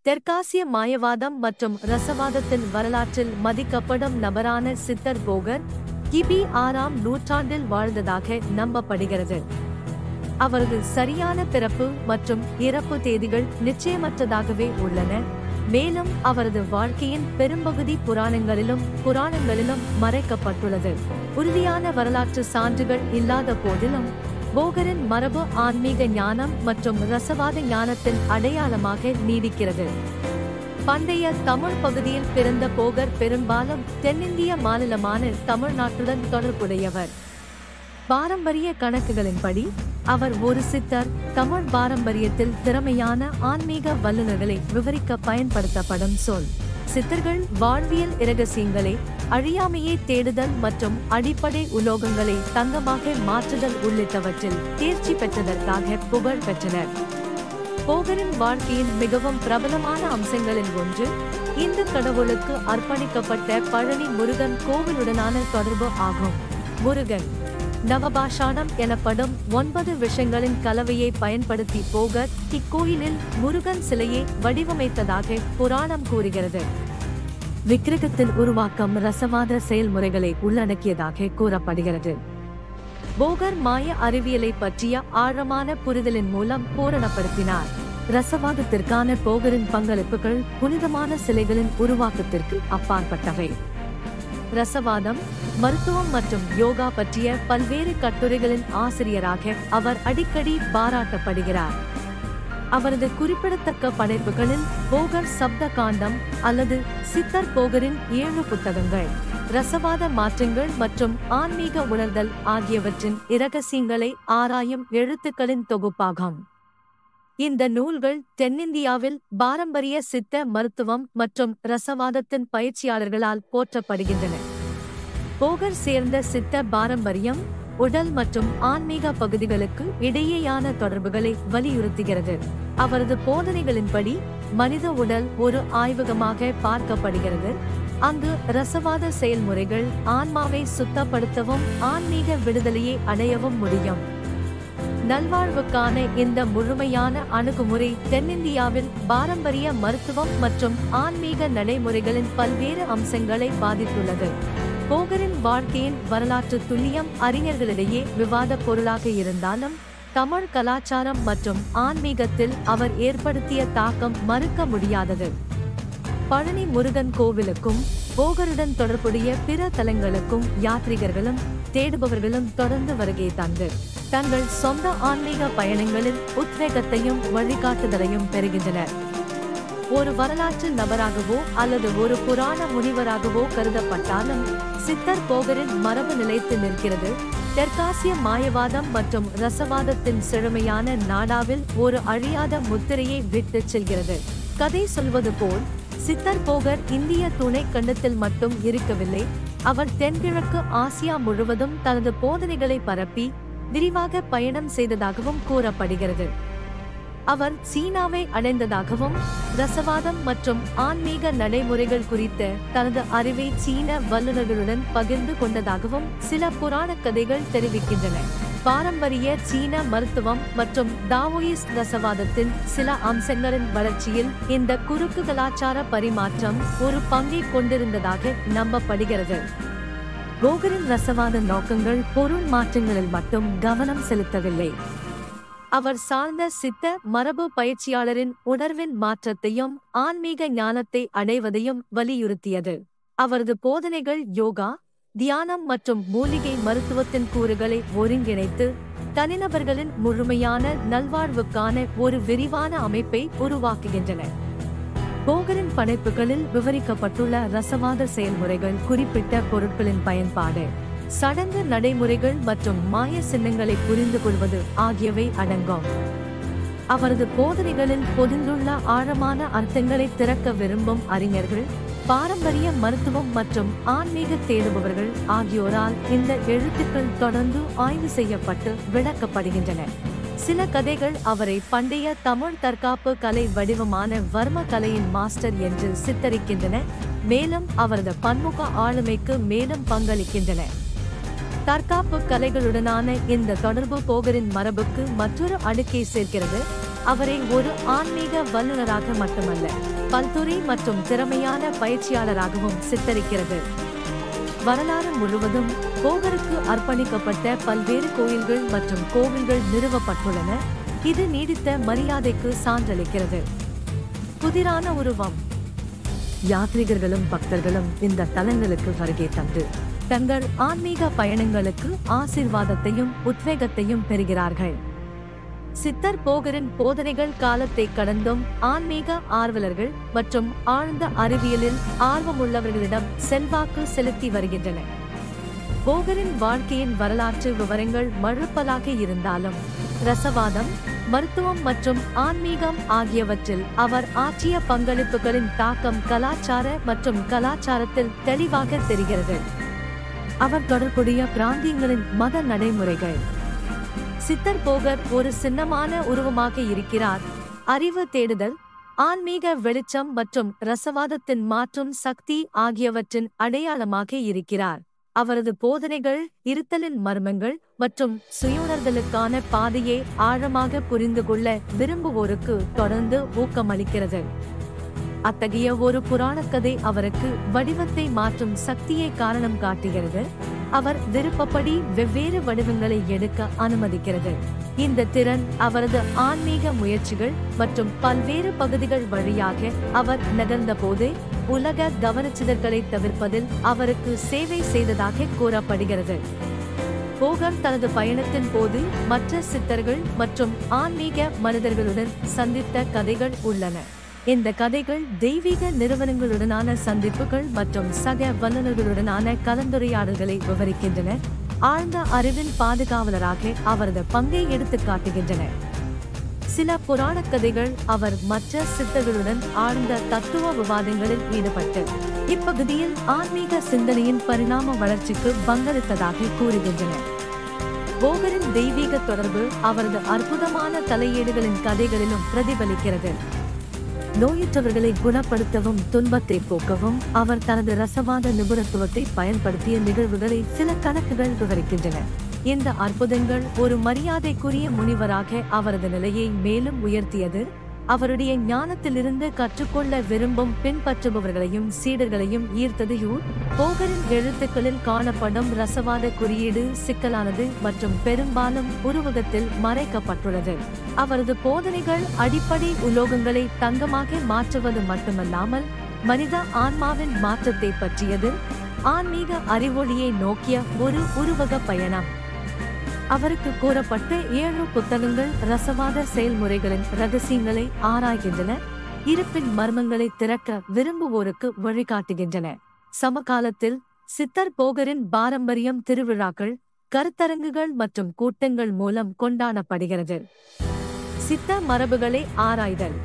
தெற்காசிய மாயவாதம் மற்றும் ரசவாதத்தின் வரலாற்றில் மதிக்கப்படும் நபரான சித்தர் போகர் கிபி ஆறாம் நூற்றாண்டில் வாழ்ந்ததாக நம்பப்படுகிறது அவரது சரியான பிறப்பு மற்றும் இறப்பு தேதிகள் நிச்சயமற்றதாகவே உள்ளன மேலும் அவரது வாழ்க்கையின் பெரும்பகுதி புராணங்களிலும் புராணங்களிலும் மறைக்கப்பட்டுள்ளது உறுதியான வரலாற்று சான்றுகள் இல்லாத போதிலும் போகரின் மரபு ஆன்மீக ஞானம் மற்றும் ரசவாத ஞானத்தின் அடையாளமாக நீடிக்கிறது பண்டைய தமிழ் பகுதியில் பிறந்த போகர் பெரும்பாலும் தென்னிந்திய மாநிலமான தமிழ்நாட்டுடன் தொடர்புடையவர் பாரம்பரிய கணக்குகளின்படி அவர் ஒரு சித்தர் தமிழ் பாரம்பரியத்தில் திறமையான ஆன்மீக வல்லுநர்களை விவரிக்க பயன்படுத்தப்படும் சொல் சித்தர்கள் வாழ்வியல் இரகசியங்களை அழியாமையை தேடுதல் மற்றும் அடிப்படை உலோகங்களை தங்கமாக மாற்றுதல் உள்ளிட்டவற்றில் தேர்ச்சி பெற்றதற்காக புகழ் பெற்றனர் போகரின் வாழ்க்கையின் மிகவும் பிரபலமான அம்சங்களில் ஒன்று இந்து கடவுளுக்கு அர்ப்பணிக்கப்பட்ட பழனி முருகன் கோவிலுடனான தொடர்பு ஆகும் முருகன் நவபாஷாணம் எனப்படும் ஒன்பது விஷயங்களின் கலவையை பயன்படுத்தி போகர் இக்கோயிலில் முருகன் சிலையை வடிவமைத்ததாக புராணம் கூறுகிறது விக்கிரகத்தின் உருவாக்கம் ரசவாத செயல்முறைகளை உள்ளடக்கியதாக கூறப்படுகிறது போகர் மாய அறிவியலை பற்றிய ஆழமான புரிதலின் மூலம் பூரணப்படுத்தினார் ரசவாதத்திற்கான போகரின் பங்களிப்புகள் புனிதமான சிலைகளின் உருவாக்கத்திற்கு அப்பாற்பட்டவை ரசவாதம் மருத்துவம் மற்றும் யோகா பற்றிய பல்வேறு கட்டுரைகளின் ஆசிரியராக அவர் அடிக்கடி பாராட்டப்படுகிறார் அவரது குறிப்பிடத்தக்க படைப்புகளில் போகர் சப்த காண்டம் அல்லது சித்தர் போகரின் ஏழு புத்தகங்கள் ரசவாத மாற்றங்கள் மற்றும் ஆன்மீக உணர்தல் ஆகியவற்றின் இரகசியங்களை ஆராயும் எழுத்துக்களின் தொகுப்பாகும் இந்த நூல்கள் தென்னிந்தியாவில் பாரம்பரிய சித்த மருத்துவம் மற்றும் ரசவாதத்தின் பயிற்சியாளர்களால் போற்றப்படுகின்றன போகர் சேர்ந்த சித்த பாரம்பரியம் உடல் மற்றும் ஆன்மீக பகுதிகளுக்கு இடையேயான தொடர்புகளை வலியுறுத்துகிறது அவரது போதனைகளின்படி மனித உடல் ஒரு ஆய்வகமாக பார்க்கப்படுகிறது அங்கு ரசவாத செயல்முறைகள் ஆன்மாவை சுத்தப்படுத்தவும் ஆன்மீக விடுதலையை அடையவும் முடியும் நல்வாழ்வுக்கான இந்த முழுமையான அணுகுமுறை தென்னிந்தியாவில் பாரம்பரிய மருத்துவம் மற்றும் ஆன்மீக நடைமுறைகளின் பல்வேறு அம்சங்களை பாதித்துள்ளது போகரின் வாழ்க்கையின் வரலாற்று துல்லியம் அறிஞர்களிடையே விவாத பொருளாக இருந்தாலும் தமிழ் கலாச்சாரம் மற்றும் ஆன்மீகத்தில் அவர் ஏற்படுத்திய தாக்கம் மறுக்க முடியாதது பழனி முருகன் கோவிலுக்கும் போகருடன் தொடர்புடைய பிற தலங்களுக்கும் யாத்ரிகர்களும் தேடுபவர்களும் தொடர்ந்து வருகை தந்து தங்கள் சொந்த ஆன்மீக பயணங்களில் உத்வேகத்தையும் வழிகாட்டுதலையும் பெறுகின்றனர் ஒரு வரலாற்று நபராகவோ அல்லது ஒரு புராண முனிவராகவோ கருதப்பட்டாலும் சித்தர் போகரின் மரபு நிலைத்து நிற்கிறது தெற்காசிய மாயவாதம் மற்றும் ரசவாதத்தின் செழுமையான நாடாவில் ஒரு அழியாத முத்திரையை விட்டுச் செல்கிறது கதை சொல்வது போல் சித்தர் போகர் இந்திய துணை கண்டத்தில் மட்டும் இருக்கவில்லை அவர் தென்கிழக்கு ஆசியா முழுவதும் தனது போதனைகளை பரப்பி விரிவாக பயணம் செய்ததாகவும் கூறப்படுகிறது அவர் சீனாவை அடைந்ததாகவும் ரசவாதம் மற்றும் ஆன்மீக நடைமுறைகள் குறித்த தனது அறிவை சீன வல்லுநர்களுடன் பகிர்ந்து கொண்டதாகவும் சில புராண கதைகள் தெரிவிக்கின்றன பாரம்பரிய சீன மருத்துவம் மற்றும் தாவோயிஸ்ட் ரசவாதத்தின் சில அம்சங்களின் வளர்ச்சியில் இந்த குறுக்கு கலாச்சார பரிமாற்றம் ஒரு பங்கை கொண்டிருந்ததாக நம்பப்படுகிறது கோகரின் ரசவாத நோக்கங்கள் பொருள் மாற்றங்களில் மட்டும் கவனம் செலுத்தவில்லை அவர் சார்ந்த சித்த மரபு பயிற்சியாளரின் உணர்வின் மாற்றத்தையும் ஆன்மீக ஞானத்தை அடைவதையும் வலியுறுத்தியது அவரது போதனைகள் யோகா தியானம் மற்றும் மூலிகை மருத்துவத்தின் கூறுகளை ஒருங்கிணைத்து தனிநபர்களின் முழுமையான நல்வாழ்வுக்கான ஒரு விரிவான அமைப்பை உருவாக்குகின்றன போகரின் படைப்புகளில் விவரிக்கப்பட்டுள்ள ரசவாத செயல்முறைகள் குறிப்பிட்ட பொருட்களின் பயன்பாடு சடங்கு நடைமுறைகள் மற்றும் மாய சின்னங்களை புரிந்து கொள்வது ஆகியவை அடங்கும் அவரது போதனைகளில் பொதிந்துள்ள ஆழமான அர்த்தங்களை திறக்க விரும்பும் அறிஞர்கள் பாரம்பரிய மருத்துவம் மற்றும் ஆன்மீக தேடுபவர்கள் ஆகியோரால் இந்த எழுத்துக்கள் தொடர்ந்து ஆய்வு செய்யப்பட்டு விளக்கப்படுகின்றன சில கதைகள் அவரை பண்டைய தமிழ் தற்காப்பு கலை வடிவமான வர்ம கலையின் மாஸ்டர் என்று சித்தரிக்கின்றன மேலும் அவரது பன்முக ஆளுமைக்கு மேலும் பங்களிக்கின்றன தற்காப்பு கலைகளுடனான இந்த தொடர்பு போகரின் மரபுக்கு மற்றொரு அடுக்கை சேர்க்கிறது அவரை ஒரு ஆன்மீக வல்லுநராக மட்டுமல்ல பல்துறை மற்றும் திறமையான பயிற்சியாளராகவும் சித்தரிக்கிறது வரலாறு முழுவதும் போகருக்கு அர்ப்பணிக்கப்பட்ட பல்வேறு கோயில்கள் மற்றும் கோவில்கள் நிறுவப்பட்டுள்ளன இது நீடித்த மரியாதைக்கு சான்றளிக்கிறது புதிரான உருவம் யாத்ரீகர்களும் பக்தர்களும் இந்த தலங்களுக்கு வருகை தந்து தங்கள் ஆன்மீக பயணங்களுக்கு ஆசீர்வாதத்தையும் உத்வேகத்தையும் பெறுகிறார்கள் சித்தர் போகரின் போதனைகள் காலத்தை கடந்தும் ஆன்மீக ஆர்வலர்கள் மற்றும் ஆழ்ந்த அறிவியலில் ஆர்வமுள்ளவர்களிடம் செல்வாக்கு செலுத்தி வருகின்றன போகரின் வாழ்க்கையின் வரலாற்று விவரங்கள் மழுப்பலாக இருந்தாலும் ரசவாதம் மருத்துவம் மற்றும் ஆன்மீகம் ஆகியவற்றில் அவர் ஆற்றிய பங்களிப்புகளின் தாக்கம் கலாச்சார மற்றும் கலாச்சாரத்தில் தெளிவாக தெரிகிறது அவர் தொடர்புடைய பிராந்தியங்களின் மத நடைமுறைகள் சித்தர் போகர் ஒரு சின்னமான உருவமாக இருக்கிறார் அறிவு தேடுதல் ஆன்மீக வெளிச்சம் மற்றும் ரசவாதத்தின் மாற்றும் சக்தி ஆகியவற்றின் அடையாளமாக இருக்கிறார் அவரது போதனைகள் இருத்தலின் மர்மங்கள் மற்றும் சுயுணர்தலுக்கான பாதையை ஆழமாக புரிந்து கொள்ள விரும்புவோருக்கு தொடர்ந்து ஊக்கமளிக்கிறது அத்தகைய ஒரு புராணக்கதை அவருக்கு வடிவத்தை மாற்றும் சக்தியை காரணம் காட்டுகிறது அவர் விருப்பப்படி வெவ்வேறு வடிவங்களை எடுக்க அனுமதிக்கிறது இந்த திறன் அவரது ஆன்மீக முயற்சிகள் மற்றும் பல்வேறு பகுதிகள் வழியாக அவர் நகர்ந்தபோது உலக கவனச்சிதறல்களை தவிர்ப்பதில் அவருக்கு சேவை செய்ததாக கூறப்படுகிறது போகர் தனது பயணத்தின் போது மற்ற சித்தர்கள் மற்றும் ஆன்மீக மனிதர்களுடன் சந்தித்த கதைகள் உள்ளன இந்த கதைகள் தெய்வீக நிறுவனங்களுடனான சந்திப்புகள் மற்றும் சக வல்லுநர்களுடனான கலந்துரையாடல்களை விவரிக்கின்றன ஆழ்ந்த அறிவின் பாதுகாவலராக அவரது பங்கை எடுத்துக் காட்டுகின்றன சில புராணக் கதைகள் அவர் மற்ற சித்தர்களுடன் ஆழ்ந்த தத்துவ விவாதங்களில் ஈடுபட்டு இப்பகுதியில் ஆன்மீக சிந்தனையின் பரிணாம வளர்ச்சிக்கு பங்களித்ததாக கூறுகின்றன போகரின் தெய்வீக தொடர்பு அவரது அற்புதமான தலையீடுகளின் கதைகளிலும் பிரதிபலிக்கிறது நோயுற்றவர்களை குணப்படுத்தவும் துன்பத்தை போக்கவும் அவர் தனது ரசவாத நிபுணத்துவத்தை பயன்படுத்திய நிகழ்வுகளை சில கணக்குகள் விவரிக்கின்றன இந்த அற்புதங்கள் ஒரு மரியாதைக்குரிய முனிவராக அவரது நிலையை மேலும் உயர்த்தியது அவருடைய ஞானத்திலிருந்து கற்றுக்கொள்ள விரும்பும் பின்பற்றுபவர்களையும் சீடர்களையும் ஈர்த்தது யூர் போகரின் எழுத்துக்களில் காணப்படும் ரசவாத குறியீடு சிக்கலானது மற்றும் பெரும்பாலும் உருவகத்தில் மறைக்கப்பட்டுள்ளது அவரது போதனைகள் அடிப்படை உலோகங்களை தங்கமாக மாற்றுவது மட்டுமல்லாமல் மனித ஆன்மாவின் மாற்றத்தை பற்றியது ஆன்மீக அறிவொளியை நோக்கிய ஒரு உருவக பயணம் அவருக்கு கூறப்பட்ட ஏழு புத்தகங்கள் ரசவாத செயல்முறைகளின் ரகசியங்களை ஆராய்கின்றன இருப்பின் மர்மங்களை திறக்க விரும்புவோருக்கு வழிகாட்டுகின்றன சமகாலத்தில் சித்தர் போகரின் பாரம்பரியம் திருவிழாக்கள் கருத்தரங்குகள் மற்றும் கூட்டங்கள் மூலம் கொண்டாடப்படுகிறது சித்த மரபுகளை ஆராய்தல்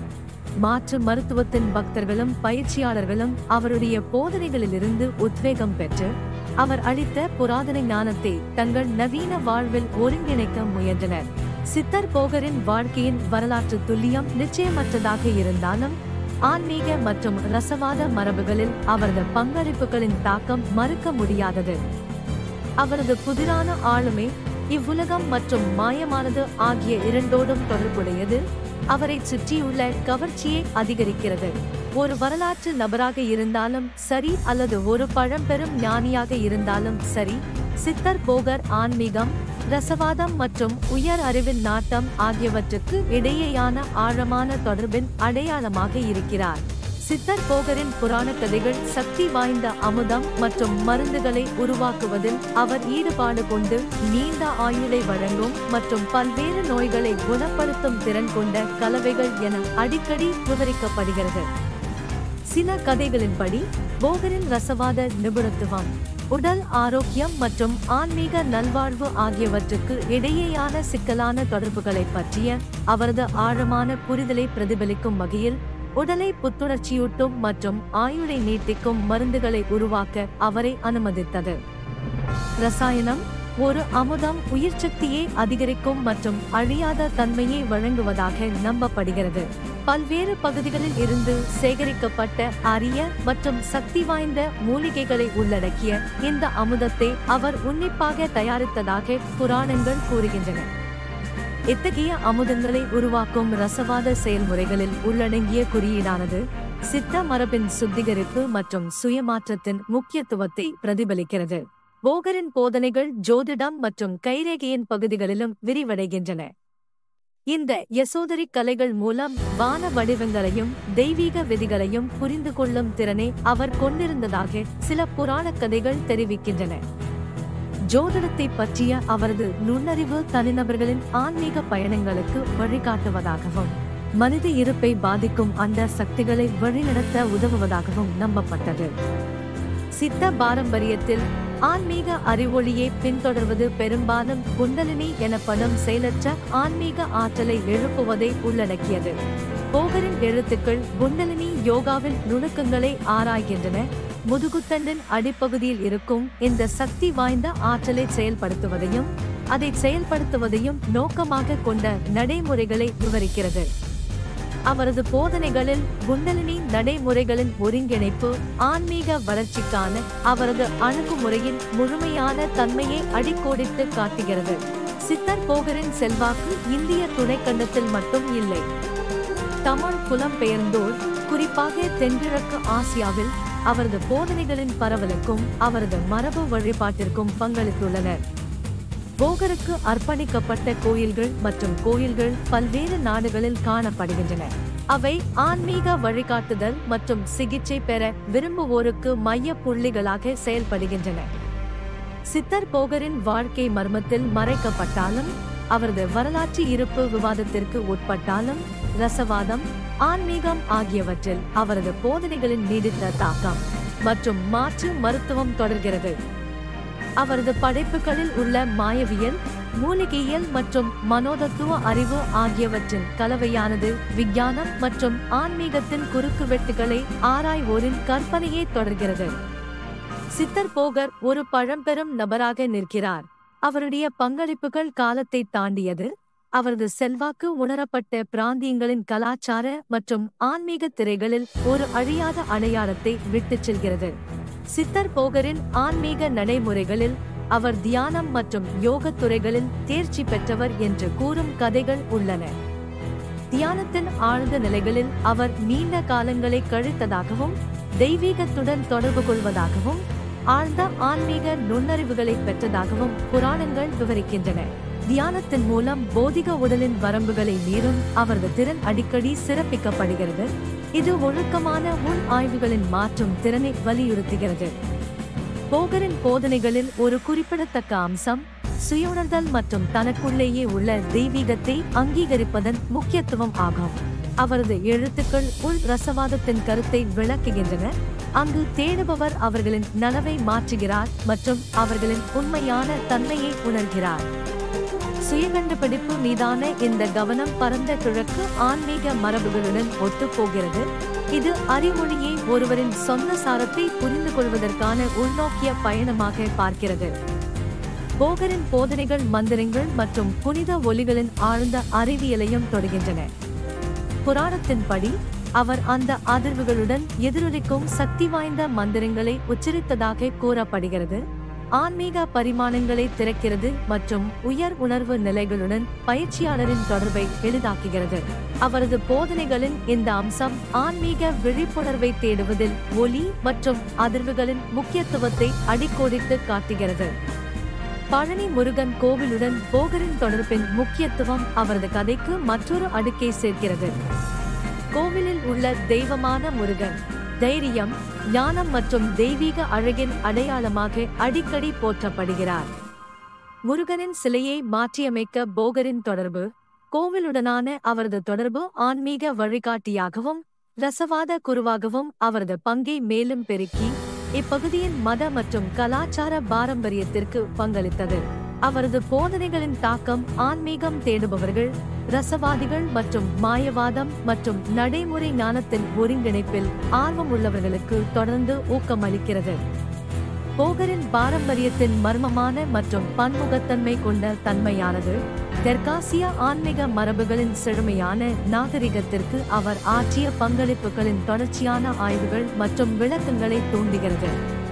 மாற்று மருத்துவத்தின் பக்தர்களும் பயிற்சியாளர்களும் அவருடைய போதனைகளிலிருந்து உத்வேகம் பெற்று அவர் அளித்த புராதன ஞானத்தை தங்கள் நவீன வாழ்வில் ஒருங்கிணைக்க முயன்றனர் சித்தர் போகரின் வாழ்க்கையின் வரலாற்று துல்லியம் நிச்சயமற்றதாக இருந்தாலும் ஆன்மீக மற்றும் ரசவாத மரபுகளில் அவரது பங்களிப்புகளின் தாக்கம் மறுக்க முடியாதது அவரது புதிரான ஆளுமை இவ்வுலகம் மற்றும் மாயமானது ஆகிய இரண்டோடும் தொடர்புடையது அவரை சுற்றியுள்ள கவர்ச்சியை அதிகரிக்கிறது ஒரு வரலாற்று நபராக இருந்தாலும் சரி அல்லது ஒரு பழம்பெரும் ஞானியாக இருந்தாலும் சரி சித்தர் போகர் ஆன்மீகம் ரசவாதம் மற்றும் உயர் அறிவின் நாட்டம் ஆகியவற்றுக்கு இடையேயான ஆழமான தொடர்பின் அடையாளமாக இருக்கிறார் சித்தர் போகரின் புராண கதைகள் சக்தி வாய்ந்த அமுதம் மற்றும் மருந்துகளை உருவாக்குவதில் அவர் ஈடுபாடு கொண்டு நீண்ட ஆயுளை வழங்கும் மற்றும் பல்வேறு நோய்களை குணப்படுத்தும் திறன் கொண்ட கலவைகள் என அடிக்கடி விவரிக்கப்படுகிறது சில கதைகளின்படி போகரின் ரசவாத நிபுணத்துவம் உடல் ஆரோக்கியம் மற்றும் ஆன்மீக நல்வாழ்வு ஆகியவற்றுக்கு இடையேயான சிக்கலான தொடர்புகளை பற்றிய அவரது ஆழமான புரிதலை பிரதிபலிக்கும் வகையில் உடலை புத்துணர்ச்சியூட்டும் மற்றும் ஆயுளை நீட்டிக்கும் மருந்துகளை உருவாக்க அவரை அனுமதித்தது ரசாயனம் ஒரு அமுதம் உயிர் சக்தியை அதிகரிக்கும் மற்றும் அழியாத தன்மையை வழங்குவதாக நம்பப்படுகிறது பல்வேறு பகுதிகளில் இருந்து சேகரிக்கப்பட்ட அரிய மற்றும் சக்தி வாய்ந்த மூலிகைகளை உள்ளடக்கிய இந்த அமுதத்தை அவர் உன்னிப்பாக தயாரித்ததாக புராணங்கள் கூறுகின்றன இத்தகைய அமுதங்களை உருவாக்கும் ரசவாத செயல்முறைகளில் உள்ளடங்கிய குறியீடானது சித்த மரபின் சுத்திகரிப்பு மற்றும் சுயமாற்றத்தின் முக்கியத்துவத்தை பிரதிபலிக்கிறது போகரின் போதனைகள் ஜோதிடம் மற்றும் கைரேகையின் பகுதிகளிலும் விரிவடைகின்றன இந்த எசோதரிக் கலைகள் மூலம் வான வடிவங்களையும் தெய்வீக விதிகளையும் புரிந்து கொள்ளும் திறனை அவர் கொண்டிருந்ததாக சில புராணக் கதைகள் தெரிவிக்கின்றன ஜோதிடத்தை பற்றிய அவரது நுண்ணறிவு தனிநபர்களின் ஆன்மீக பயணங்களுக்கு வழிகாட்டுவதாகவும் மனித இருப்பை பாதிக்கும் அந்த சக்திகளை வழிநடத்த உதவுவதாகவும் நம்பப்பட்டது சித்த பாரம்பரியத்தில் ஆன்மீக அறிவொளியை பின்தொடர்வது பெரும்பாலும் குண்டலினி எனப்படும் செயலற்ற ஆன்மீக ஆற்றலை எழுப்புவதை உள்ளடக்கியது போகரின் எழுத்துக்கள் குண்டலினி யோகாவின் நுணுக்கங்களை ஆராய்கின்றன முதுகுத்தண்டின் அடிப்பகுதியில் இருக்கும் இந்த சக்தி வாய்ந்த ஆற்றலை செயல்படுத்துவதையும் அதை செயல்படுத்துவதையும் நோக்கமாக கொண்ட நடைமுறைகளை விவரிக்கிறது அவரது போதனைகளில் குண்டலினி நடைமுறைகளின் ஒருங்கிணைப்பு ஆன்மீக வளர்ச்சிக்கான அவரது அணுகுமுறையின் முழுமையான தன்மையை அடிக்கோடிட்டு காட்டுகிறது சித்தர் போகரின் செல்வாக்கு இந்திய துணைக்கண்டத்தில் மட்டும் இல்லை தமிழ் புலம்பெயர்ந்தோர் குறிப்பாக தென்கிழக்கு ஆசியாவில் அவரது போதனைகளின் பரவலுக்கும் அவரது மரபு வழிபாட்டிற்கும் பங்களித்துள்ளனர் போகருக்கு அர்ப்பணிக்கப்பட்ட கோயில்கள் மற்றும் கோயில்கள் பல்வேறு நாடுகளில் காணப்படுகின்றன அவை ஆன்மீக வழிகாட்டுதல் மற்றும் சிகிச்சை பெற விரும்புவோருக்கு மைய புள்ளிகளாக செயல்படுகின்றன சித்தர் போகரின் வாழ்க்கை மர்மத்தில் மறைக்கப்பட்டாலும் அவரது வரலாற்று இருப்பு விவாதத்திற்கு உட்பட்டாலும் ரசவாதம் ஆன்மீகம் ஆகியவற்றில் அவரது போதனைகளின் நீடித்த தாக்கம் மற்றும் மாற்று மருத்துவம் தொடர்கிறது அவரது படைப்புகளில் உள்ள மாயவியல் மூலிகையியல் மற்றும் மனோதத்துவ அறிவு ஆகியவற்றின் கலவையானது விஞ்ஞானம் மற்றும் ஆன்மீகத்தின் குறுக்குவெட்டுகளை ஆராய்வோரின் கற்பனையை தொடர்கிறது சித்தர் போகர் ஒரு பழம்பெரும் நபராக நிற்கிறார் அவருடைய பங்களிப்புகள் காலத்தை தாண்டியது அவரது செல்வாக்கு உணரப்பட்ட பிராந்தியங்களின் கலாச்சார மற்றும் ஆன்மீக திரைகளில் ஒரு அழியாத அடையாளத்தை விட்டுச் செல்கிறது சித்தர் போகரின் ஆன்மீக நடைமுறைகளில் அவர் தியானம் மற்றும் யோகத் துறைகளில் தேர்ச்சி பெற்றவர் என்று கூறும் கதைகள் உள்ளன தியானத்தின் ஆழ்ந்த நிலைகளில் அவர் நீண்ட காலங்களை கழித்ததாகவும் தெய்வீகத்துடன் தொடர்பு கொள்வதாகவும் ஆழ்ந்த ஆன்மீக நுண்ணறிவுகளை பெற்றதாகவும் புராணங்கள் விவரிக்கின்றன தியானத்தின் மூலம் போதிக உடலின் வரம்புகளை மீறும் அவரது திறன் அடிக்கடி சிறப்பிக்கப்படுகிறது இது ஒழுக்கமான உள் ஆய்வுகளின் மாற்றும் திறனை வலியுறுத்துகிறது போகரின் போதனைகளில் ஒரு குறிப்பிடத்தக்க அம்சம் சுயுணர்தல் மற்றும் தனக்குள்ளேயே உள்ள தெய்வீகத்தை அங்கீகரிப்பதன் முக்கியத்துவம் ஆகும் அவரது எழுத்துக்கள் உள் ரசவாதத்தின் கருத்தை விளக்குகின்றன அங்கு தேடுபவர் அவர்களின் நனவை மாற்றுகிறார் மற்றும் அவர்களின் உண்மையான தன்மையை உணர்கிறார் சுயகண்டுபிடிப்பு மீதான இந்த கவனம் பரந்த கிழக்கு ஆன்மீக மரபுகளுடன் ஒத்துப்போகிறது இது அறிவொளியை ஒருவரின் சொந்த சாரத்தை புரிந்து கொள்வதற்கான உள்நோக்கிய பயணமாக பார்க்கிறது போகரின் போதனைகள் மந்திரங்கள் மற்றும் புனித ஒலிகளின் ஆழ்ந்த அறிவியலையும் தொடுகின்றன புராணத்தின்படி அவர் அந்த அதிர்வுகளுடன் எதிரொலிக்கும் சக்தி வாய்ந்த மந்திரங்களை உச்சரித்ததாக கூறப்படுகிறது ஆன்மீக பரிமாணங்களை திறக்கிறது மற்றும் உயர் உணர்வு நிலைகளுடன் பயிற்சியாளரின் தொடர்பை எளிதாக்குகிறது அவரது போதனைகளின் இந்த அம்சம் ஆன்மீக விழிப்புணர்வை தேடுவதில் ஒலி மற்றும் அதிர்வுகளின் முக்கியத்துவத்தை அடிக்கோடிட்டு காட்டுகிறது பழனி முருகன் கோவிலுடன் போகரின் தொடர்பின் முக்கியத்துவம் அவரது கதைக்கு மற்றொரு அடுக்கை சேர்க்கிறது கோவிலில் உள்ள தெய்வமான முருகன் தைரியம் ஞானம் மற்றும் தெய்வீக அழகின் அடையாளமாக அடிக்கடி போற்றப்படுகிறார் முருகனின் சிலையை மாற்றியமைக்க போகரின் தொடர்பு கோவிலுடனான அவரது தொடர்பு ஆன்மீக வழிகாட்டியாகவும் ரசவாத குருவாகவும் அவரது பங்கை மேலும் பெருக்கி இப்பகுதியின் மத மற்றும் கலாச்சார பாரம்பரியத்திற்கு பங்களித்தது அவரது போதனைகளின் தாக்கம் ஆன்மீகம் தேடுபவர்கள் ரசவாதிகள் மற்றும் மாயவாதம் மற்றும் நடைமுறை ஞானத்தின் ஒருங்கிணைப்பில் ஆர்வம் உள்ளவர்களுக்கு தொடர்ந்து ஊக்கமளிக்கிறது போகரின் பாரம்பரியத்தின் மர்மமான மற்றும் பன்முகத்தன்மை கொண்ட தன்மையானது தெற்காசிய ஆன்மீக மரபுகளின் செழுமையான நாகரிகத்திற்கு அவர் ஆற்றிய பங்களிப்புகளின் தொடர்ச்சியான ஆய்வுகள் மற்றும் விளக்கங்களை தூண்டுகிறது